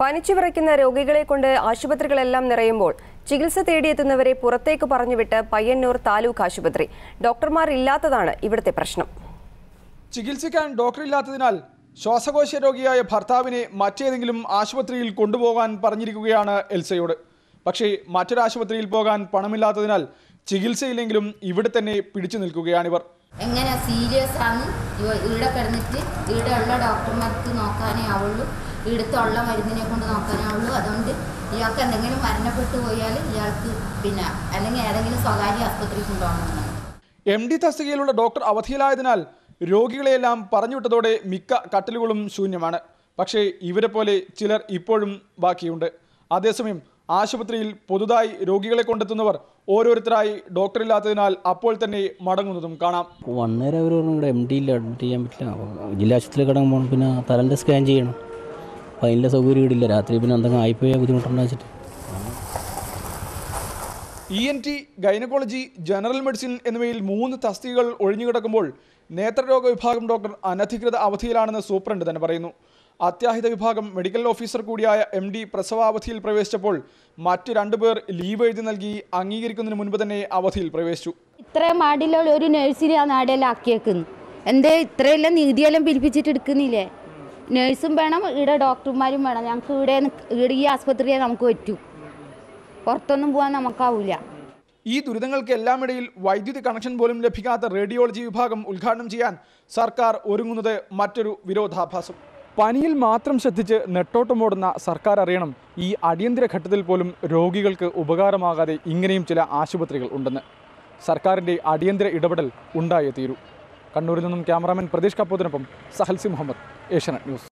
പനിച്ചു വിറയ്ക്കുന്ന രോഗികളെ കൊണ്ട് ആശുപത്രികളെല്ലാം നിറയുമ്പോൾ ചികിത്സ തേടിയെത്തുന്നവരെ പുറത്തേക്ക് പറഞ്ഞുവിട്ട് പയ്യന്നൂർ താലൂക്ക് ആശുപത്രി ഡോക്ടർമാർ ഇല്ലാത്തതാണ് ഇവിടുത്തെ പ്രശ്നം ചികിത്സിക്കാൻ ഡോക്ടറില്ലാത്തതിനാൽ ശ്വാസകോശ രോഗിയായ ഭർത്താവിനെ മറ്റേതെങ്കിലും ആശുപത്രിയിൽ കൊണ്ടുപോകാൻ പറഞ്ഞിരിക്കുകയാണ് എൽസയോട് പക്ഷേ മറ്റൊരു ആശുപത്രിയിൽ പോകാൻ പണമില്ലാത്തതിനാൽ ചികിത്സയില്ലെങ്കിലും ഇവിടെ തന്നെ പിടിച്ചു നിൽക്കുകയാണിവർ എങ്ങനെ സീരിയസ് ആണ് ഇവ ഇവിടെ കിടന്നിട്ട് ഇവിടെ ഉള്ള ഡോക്ടർമാർക്ക് നോക്കാനേ ആവുള്ളൂ ഇവിടുത്തെ ഉള്ള മരുന്നിനെ കൊണ്ട് നോക്കാനേ ആവുള്ളൂ അതുകൊണ്ട് ഇയാൾക്ക് എന്തെങ്കിലും മരണപ്പെട്ടു പോയാൽ ഇയാൾക്ക് പിന്നെ അല്ലെങ്കിൽ ഏതെങ്കിലും സ്വകാര്യ ആസ്പത്രിയിൽ കൊണ്ടുപോകണമെന്നാണ് എം ഡി തസ്തികയിലുള്ള ഡോക്ടർ അവധിയിലായതിനാൽ രോഗികളെയെല്ലാം പറഞ്ഞുവിട്ടതോടെ മിക്ക കട്ടിലുകളും ശൂന്യമാണ് പക്ഷേ ഇവരെ പോലെ ചിലർ ഇപ്പോഴും ബാക്കിയുണ്ട് അതേസമയം ആശുപത്രിയിൽ പുതുതായി രോഗികളെ കൊണ്ടെത്തുന്നവർ ഓരോരുത്തരായി ഡോക്ടറില്ലാത്തതിനാൽ അപ്പോൾ തന്നെ മടങ്ങുന്നതും കാണാം വന്നേരം അവർ പറഞ്ഞു ഇവിടെ എം ഡി ഇല്ല അഡ്മിറ്റ് ചെയ്യാൻ പറ്റില്ല അപ്പോൾ ജില്ലാ ആശുപത്രിയിൽ കിടക്കാൻ പോകണം പിന്നെ തലൻ്റെ സ്കാൻ ചെയ്യണം അപ്പോൾ അതിൻ്റെ സൗകര്യം ഇവിടെ ഇല്ല രാത്രി പിന്നെ എന്തെങ്കിലും ആയിപ്പോയാൽ ബുദ്ധിമുട്ടുണ്ടെന്ന് വെച്ചിട്ട് E N T gynaecology general medicine എന്നിവയിൽ മൂന്ന് തസ്തികകൾ ഒഴിഞ്ഞുകിടക്കുമ്പോൾ നേത്രരോഗ വിഭാഗം ഡോക്ടർ അനധികൃത അവധിയിലാണെന്ന് സൂപ്രണ്ട് തന്നെ പറയുന്നു അത്യാഹിത വിഭാഗം മെഡിക്കൽ ഓഫീസർ കൂടിയായ എം ഡി പ്രസവാവധിയിൽ പ്രവേശിച്ചപ്പോൾ മറ്റ് രണ്ടുപേർ ലീവ് എഴുതി നൽകി അംഗീകരിക്കുന്നതിന് മുൻപ് തന്നെ അവധിയിൽ പ്രവേശിച്ചു ഇത്രയും മാടിലുള്ള ഒരു നേഴ്സിനെ ആ നാടെല്ലാം ആക്കിയേക്കുന്നു എന്തേ ഇത്രയെല്ലാം നികുതിയെല്ലാം പിരിപ്പിച്ചിട്ട് എടുക്കുന്നില്ലേ നേഴ്സും വേണം ഇവിടെ ഡോക്ടർമാരും വേണം ഞങ്ങൾക്ക് ഇവിടെ നിക്ക്- ഇവിടെ ഈ ആസ്പത്രിയെ നമുക്ക് പറ്റൂ പുറത്തൊന്നും പോകാൻ നമുക്കാവില്ല ഈ ദുരിതങ്ങൾക്ക് എല്ലാമിടയിൽ വൈദ്യുതി കണക്ഷൻ പോലും ലഭിക്കാത്ത റേഡിയോളജി വിഭാഗം ഉദ്ഘാടനം ചെയ്യാൻ സർക്കാർ ഒരുങ്ങുന്നത് മറ്റൊരു വിരോധാഭാസം പനിയിൽ മാത്രം ശ്രദ്ധിച്ച് നെട്ടോട്ടമോടുന്ന സർക്കാർ അറിയണം ഈ അടിയന്തര ഘട്ടത്തിൽ പോലും രോഗികൾക്ക് ഉപകാരമാകാതെ ഇങ്ങനെയും ചില ആശുപത്രികൾ ഉണ്ടെന്ന് സർക്കാരിൻ്റെ അടിയന്തര ഇടപെടൽ ഉണ്ടായേ തീരൂ കണ്ണൂരിൽ നിന്നും ക്യാമറാമാൻ പ്രതീഷ് കപ്പൂത്തിനൊപ്പം സഹൽസി മുഹമ്മദ് ഏഷ്യാനെറ്റ് ന്യൂസ്